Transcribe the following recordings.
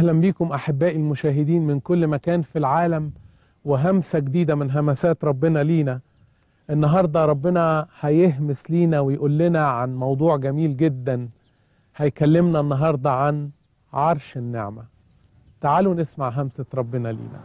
أهلا بكم أحبائي المشاهدين من كل مكان في العالم وهمسة جديدة من همسات ربنا لينا النهاردة ربنا هيهمس لينا ويقول لنا عن موضوع جميل جدا هيكلمنا النهاردة عن عرش النعمة تعالوا نسمع همسة ربنا لينا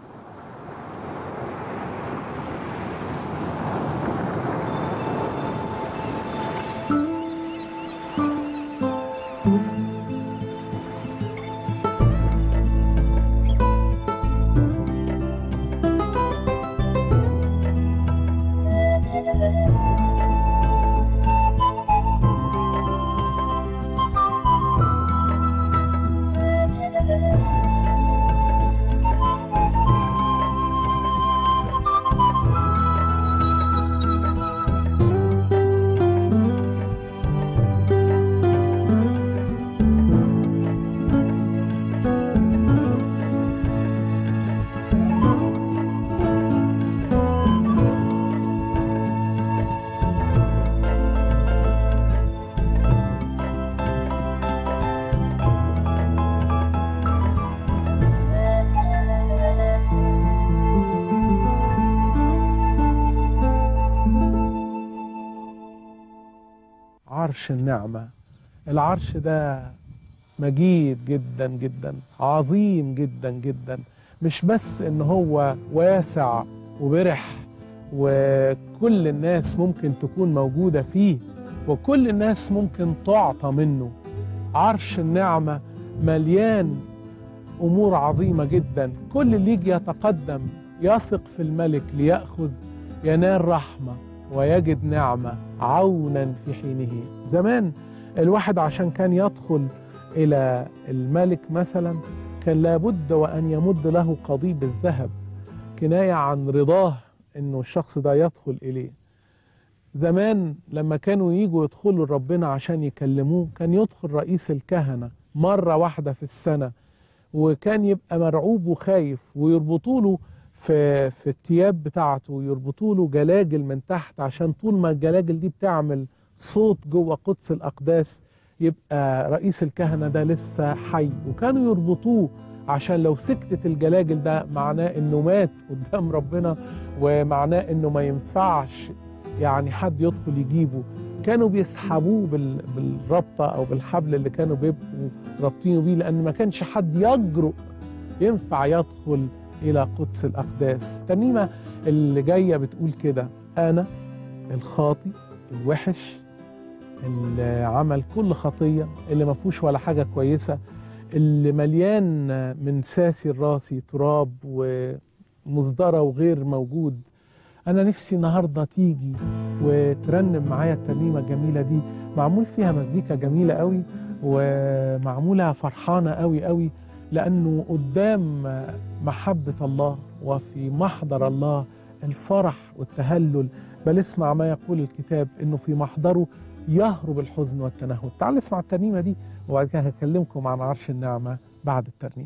عرش النعمة العرش ده مجيد جدا جدا عظيم جدا جدا مش بس ان هو واسع وبرح وكل الناس ممكن تكون موجودة فيه وكل الناس ممكن تعطى منه عرش النعمة مليان أمور عظيمة جدا كل اللي يجي يتقدم يثق في الملك ليأخذ ينال رحمة ويجد نعمة عونا في حينه زمان الواحد عشان كان يدخل إلى الملك مثلا كان لابد وأن يمد له قضيب الذهب كناية عن رضاه أنه الشخص ده يدخل إليه زمان لما كانوا يجوا يدخلوا لربنا عشان يكلموه كان يدخل رئيس الكهنة مرة واحدة في السنة وكان يبقى مرعوب وخايف ويربطوا له في في الثياب بتاعته ويربطوا له جلاجل من تحت عشان طول ما الجلاجل دي بتعمل صوت جوه قدس الأقداس يبقى رئيس الكهنة ده لسه حي وكانوا يربطوه عشان لو سكتت الجلاجل ده معناه انه مات قدام ربنا ومعناه انه ما ينفعش يعني حد يدخل يجيبه كانوا بيسحبوه بال- بالربطة او بالحبل اللي كانوا بيبقوا رابطينه بيه لان ما كانش حد يجرؤ ينفع يدخل الى قدس الاقداس الترنيمه اللي جايه بتقول كده انا الخاطي الوحش اللي عمل كل خطيه اللي ما فيهوش ولا حاجه كويسه اللي مليان من ساسي الراسي تراب ومصدره وغير موجود انا نفسي النهارده تيجي وترنم معايا الترنيمه الجميله دي معمول فيها مزيكا جميله قوي ومعموله فرحانه قوي قوي لانه قدام محبه الله وفي محضر الله الفرح والتهلل بل اسمع ما يقول الكتاب انه في محضره يهرب الحزن والتنهد تعال اسمع الترنيمه دي وبعد كده هكلمكم عن عرش النعمه بعد الترنيمه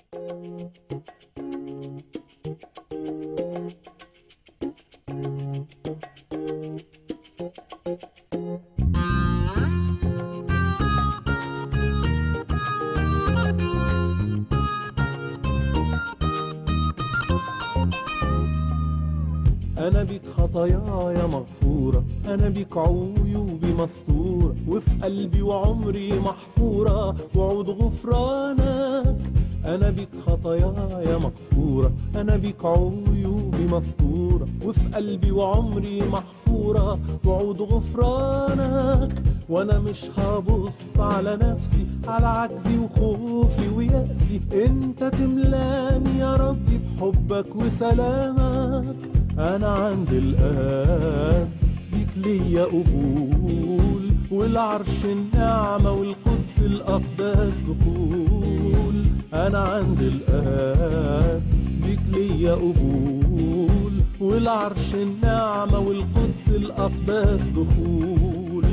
أنا بيك خطاياي مغفورة أنا بيك عيوبي مستورة وفي قلبي وعمري محفورة وعود غفرانك أنا بيك خطاياي مغفورة أنا بيك عيوبي مستورة وفي قلبي وعمري محفورة وعود غفرانك وأنا مش هبص على نفسي على عجزي وخوفي ويأسي أنت تملاني يا ربي بحبك وسلامك أنا عند الآب بيك ليا قبول والعرش النعمة والقدس الأقداس دخول أنا عند الآب بيك ليا قبول والعرش النعمة والقدس الأقداس دخول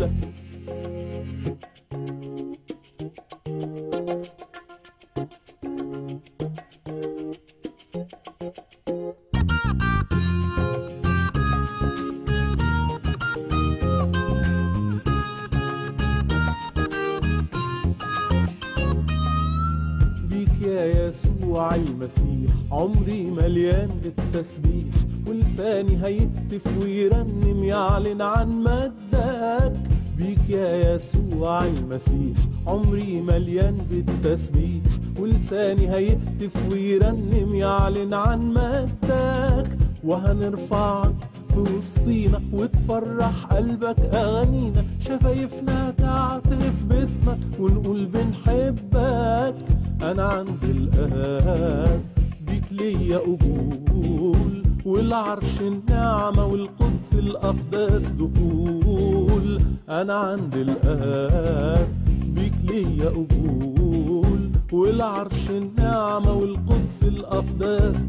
يسوع المسيح عمري مليان بالتسبيح ولساني هيهتف ويرنم يعلن عن مجدك بيك يا يسوع المسيح عمري مليان بالتسبيح ولساني هيهتف ويرنم يعلن عن مجدك وهنرفعك في وسطينا وتفرح قلبك أغانينا شفايفنا تعترف باسمك ونقول بنحبك أنا عند الآب بيك ليا قبول والعرش النعمة والقدس الأقداس دخول أنا عند الآب بيك ليا قبول والعرش النعمة والقدس الأقداس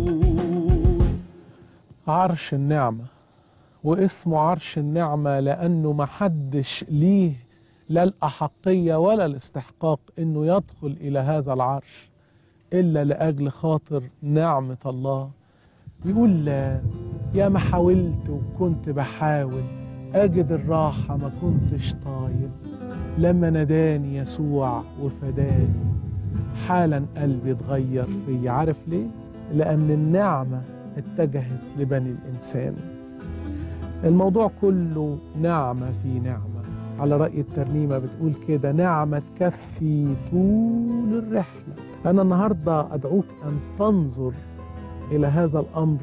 دخول عرش النعمة واسمه عرش النعمة لأنه محدش ليه لا الأحقية ولا الاستحقاق أنه يدخل إلى هذا العرش إلا لأجل خاطر نعمة الله بيقول يا ما حاولت وكنت بحاول أجد الراحة ما كنتش طايل لما ناداني يسوع وفداني حالا قلبي اتغير في عارف ليه؟ لأن النعمة اتجهت لبني الإنسان الموضوع كله نعمة في نعمة على رأي الترنيمة بتقول كده نعمة تكفي طول الرحلة أنا النهاردة أدعوك أن تنظر إلى هذا الأمر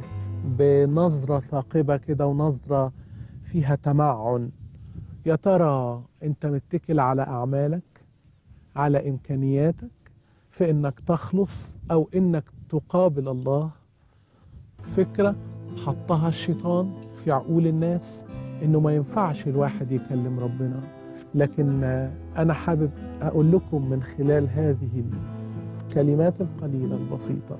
بنظرة ثاقبة كده ونظرة فيها تمعن يا ترى أنت متكل على أعمالك على إمكانياتك في إنك تخلص أو إنك تقابل الله فكرة حطها الشيطان في عقول الناس إنه ما ينفعش الواحد يكلم ربنا لكن أنا حابب أقول لكم من خلال هذه الكلمات القليلة البسيطة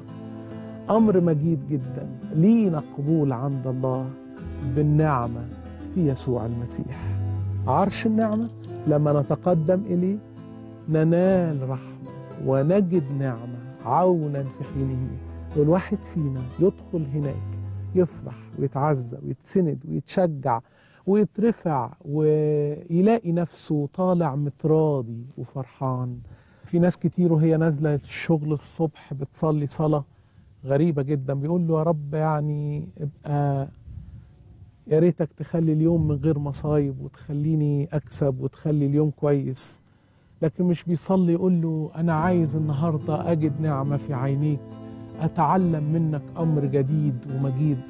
أمر مجيد جدا لينا قبول عند الله بالنعمة في يسوع المسيح عرش النعمة لما نتقدم إليه ننال رحمة ونجد نعمة عونا في حينه والواحد فينا يدخل هناك يفرح ويتعزى ويتسند ويتشجع ويترفع ويلاقي نفسه طالع متراضي وفرحان في ناس كتير وهي نازلة الشغل الصبح بتصلي صلاة غريبة جدا بيقول له يا رب يعني ابقى يا ريتك تخلي اليوم من غير مصايب وتخليني أكسب وتخلي اليوم كويس لكن مش بيصلي يقول له أنا عايز النهاردة أجد نعمة في عينيك أتعلم منك أمر جديد ومجيد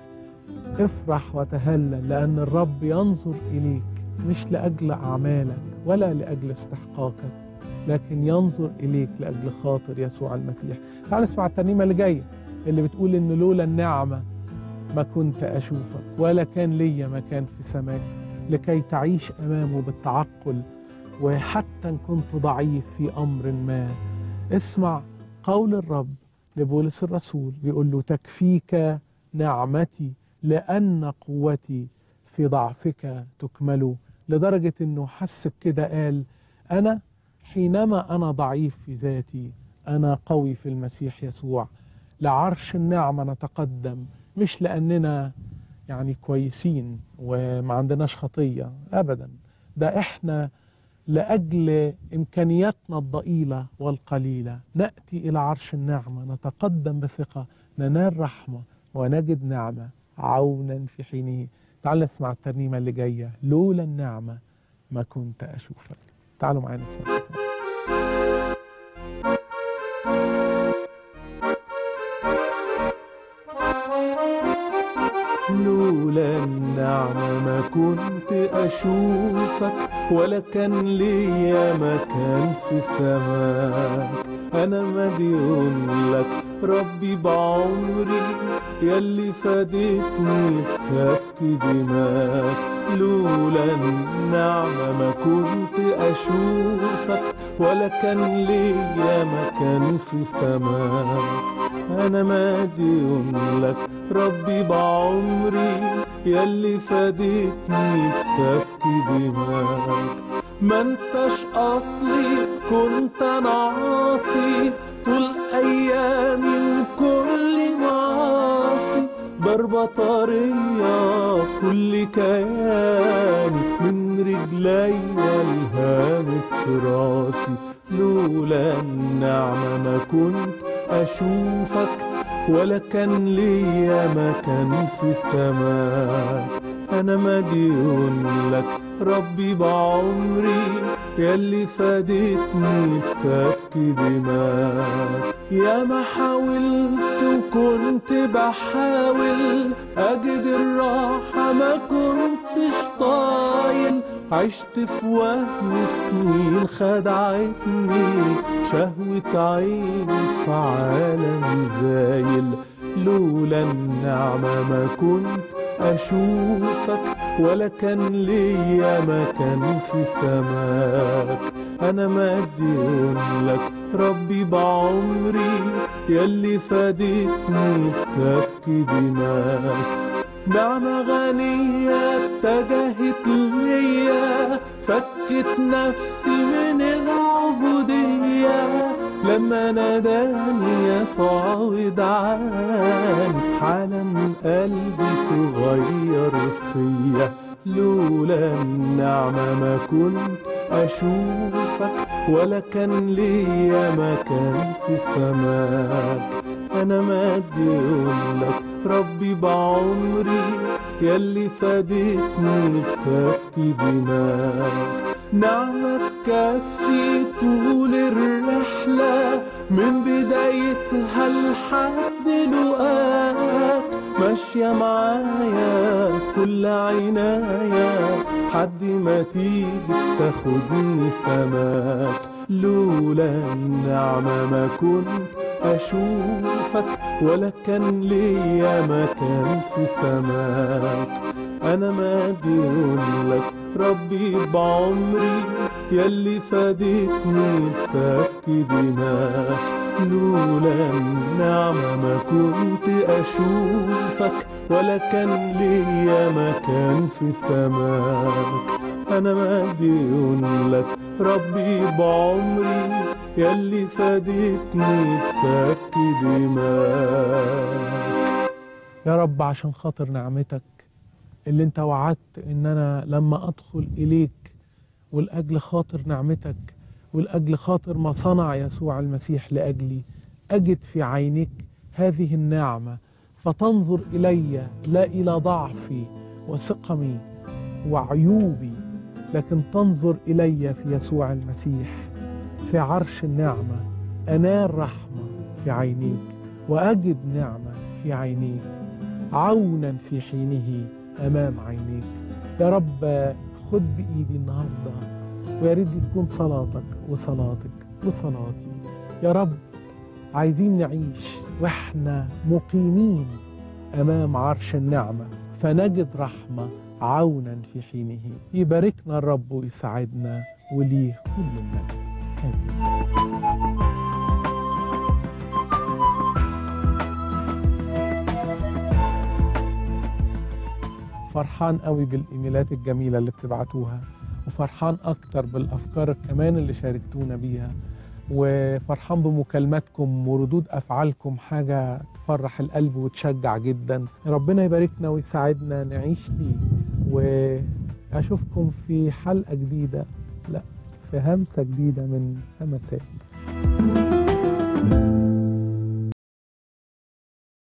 افرح وتهلل لأن الرب ينظر إليك مش لأجل أعمالك ولا لأجل استحقاقك لكن ينظر إليك لأجل خاطر يسوع المسيح تعال نسمع الترنيمة اللي جاية اللي بتقول إن لولا النعمة ما كنت أشوفك ولا كان ليا مكان في سماك لكي تعيش أمامه بالتعقل وحتى إن كنت ضعيف في أمر ما اسمع قول الرب لبولس الرسول بيقول له تكفيك نعمتي لأن قوتي في ضعفك تكمل لدرجة أنه حس بكده قال أنا حينما أنا ضعيف في ذاتي أنا قوي في المسيح يسوع لعرش النعمة نتقدم مش لأننا يعني كويسين وما عندناش خطية أبدا ده إحنا لأجل إمكانياتنا الضئيلة والقليلة نأتي إلى عرش النعمة نتقدم بثقة ننال رحمة ونجد نعمة عونا في حينه تعال نسمع الترنيمة اللي جاية لولا النعمة ما كنت أشوفك تعالوا معايا نسمع الترنيمة. لولا النعمة ما كنت أشوفك ولا كان ليا مكان في سماك أنا مديون لك ربي بعمري يلي فادتني بسفك دماك لولا النعمة ما كنت أشوفك ولا كان ليا مكان في سماك أنا مديون لك ربي بعمري يلي فادتني بسفك دماك منساش أصلي كنت أنا عاصي طول أيامي وكل معاصي ضربة طرية في كل كياني من رجلي لهامة راسي لولا النعمة ما كنت أشوفك ولا كان ليا مكان في سماك أنا مديون لك ربي بعمري ياللي فادتني بسفك دماغ يا ما حاولت وكنت بحاول أجد الراحة ما كنتش طايل عشت في وهم سنين خدعتني شهوة عيني في عالم زايل لولا النعمة ما كنت أشوفك ولا كان ليا مكان في سماك أنا مديون لك ربي بعمري ياللي فادتني بسفك دماك نعمة غنية اتجهت ليا فكت نفسي من العبودية لما ناداني يسوع ودعاني حالا قلبي تغير فيا لولا النعمة ما كنت أشوفك ولا كان ليا مكان في سماك أنا مديون لك ربي بعمري ياللي فادتني بسفك دماك نعمة تكفي طول الرحلة من بدايتها لحد لقاك ماشية معايا كل عناية حد ما تيجي تاخدني سماك لولا النعمة ما كنت أشوفك ولا كان ليا مكان في سماك أنا مديون لك ربي بعمري ياللي فادتني بسفك دماك لولا النعمة ما كنت أشوفك ولا كان ليا مكان في سماك أنا مديون لك ربي بعمري ياللي فادتني بسفك دماك يا رب عشان خاطر نعمتك اللي انت وعدت ان انا لما ادخل اليك ولاجل خاطر نعمتك ولاجل خاطر ما صنع يسوع المسيح لاجلي اجد في عينيك هذه النعمه فتنظر الي لا الى ضعفي وسقمي وعيوبي لكن تنظر الي في يسوع المسيح في عرش النعمه انال رحمه في عينيك واجد نعمه في عينيك عونا في حينه امام عينيك يا رب خد بايدي النهارده ويا ريت دي تكون صلاتك وصلاتك وصلاتي يا رب عايزين نعيش واحنا مقيمين امام عرش النعمه فنجد رحمه عونا في حينه يباركنا الرب ويساعدنا وليه كل المجد امين فرحان قوي بالايميلات الجميله اللي بتبعتوها وفرحان اكتر بالافكار كمان اللي شاركتونا بيها وفرحان بمكالماتكم وردود افعالكم حاجه تفرح القلب وتشجع جدا ربنا يباركنا ويساعدنا نعيش ليه واشوفكم في حلقه جديده لا في همسه جديده من همسات